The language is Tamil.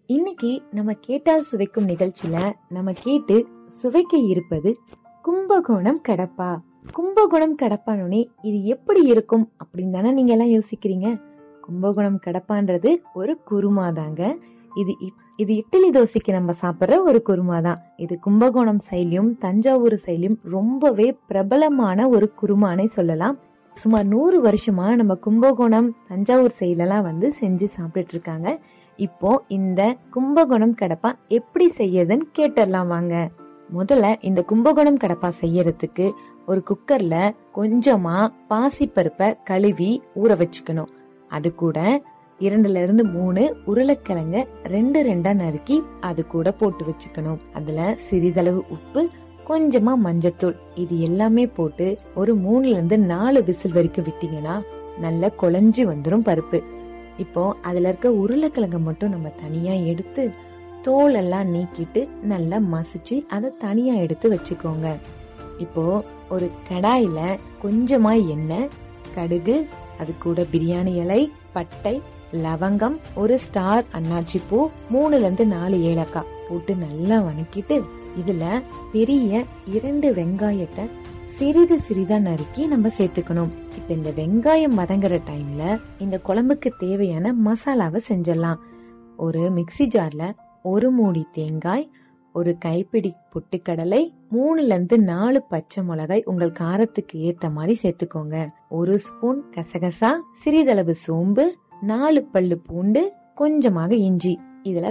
இன்னைக்கு நம்ம கேட்டால் சுவைக்கும் நிகழ்ச்சியில நம்ம கேட்டு சுவைக்க இருப்பது கும்பகோணம் கடப்பா கும்பகோணம் கடப்பானோனே இது எப்படி இருக்கும் அப்படின்னு தானே நீங்க எல்லாம் யோசிக்கிறீங்க கும்பகோணம் கடப்பான்றது ஒரு குருமா தாங்க இது இ- இது இட்லி தோசைக்கு நம்ம சாப்பிடுற ஒரு குருமா தான் இது கும்பகோணம் சைலியும் தஞ்சாவூர் சைலியும் ரொம்பவே பிரபலமான ஒரு குருமானே சொல்லலாம் சுமார் நூறு வருஷமா நம்ம கும்பகோணம் தஞ்சாவூர் சைடுலலாம் வந்து செஞ்சு சாப்பிட்டுட்டு இருக்காங்க இப்போ இந்த கும்பகோணம் கடப்பா எப்படி செய்யறதுன்னு கேட்டுடலாம் வாங்க முதல்ல இந்த கும்பகோணம் கடப்பா செய்யறதுக்கு ஒரு குக்கர்ல கொஞ்சமா பாசிப்பருப்பை கழுவி ஊற வச்சுக்கணும் அது கூட இரண்டுல இருந்து மூணு உருளைக்கிழங்க ரெண்டு ரெண்டா நறுக்கி அது கூட போட்டு வச்சுக்கணும் அதுல சிறிதளவு உப்பு கொஞ்சமா மஞ்சத்தூள் இது எல்லாமே போட்டு ஒரு மூணுல இருந்து நாலு விசில் வரைக்கும் விட்டீங்கன்னா நல்லா குழஞ்சு வந்துரும் பருப்பு இப்போ அதுல இருக்க உருளைக்கிழங்க மட்டும் நம்ம தனியா எடுத்து தோல் எல்லாம் நீக்கிட்டு நல்லா மசிச்சு அதை தனியா எடுத்து வச்சுக்கோங்க இப்போ ஒரு கடாயில கொஞ்சமா எண்ணெய் கடுகு அது கூட பிரியாணி இலை பட்டை லவங்கம் ஒரு ஸ்டார் அன்னாச்சி பூ மூணுல இருந்து நாலு ஏலக்காய் போட்டு நல்லா வணக்கிட்டு இதுல பெரிய இரண்டு வெங்காயத்தை சிறிது சிறிதா நறுக்கி நம்ம சேர்த்துக்கணும் இப்ப இந்த வெங்காயம் வதங்குற டைம்ல இந்த குழம்புக்கு தேவையான மசாலாவை செஞ்சிடலாம் ஒரு மிக்ஸி ஜார்ல ஒரு மூடி தேங்காய் ஒரு கைப்பிடி பொட்டுக்கடலை மூணுல இருந்து நாலு பச்சை மிளகாய் உங்கள் காரத்துக்கு ஏத்த மாதிரி சேர்த்துக்கோங்க ஒரு ஸ்பூன் கசகசா சிறிதளவு சோம்பு நாலு பல்லு பூண்டு கொஞ்சமாக இஞ்சி இதுல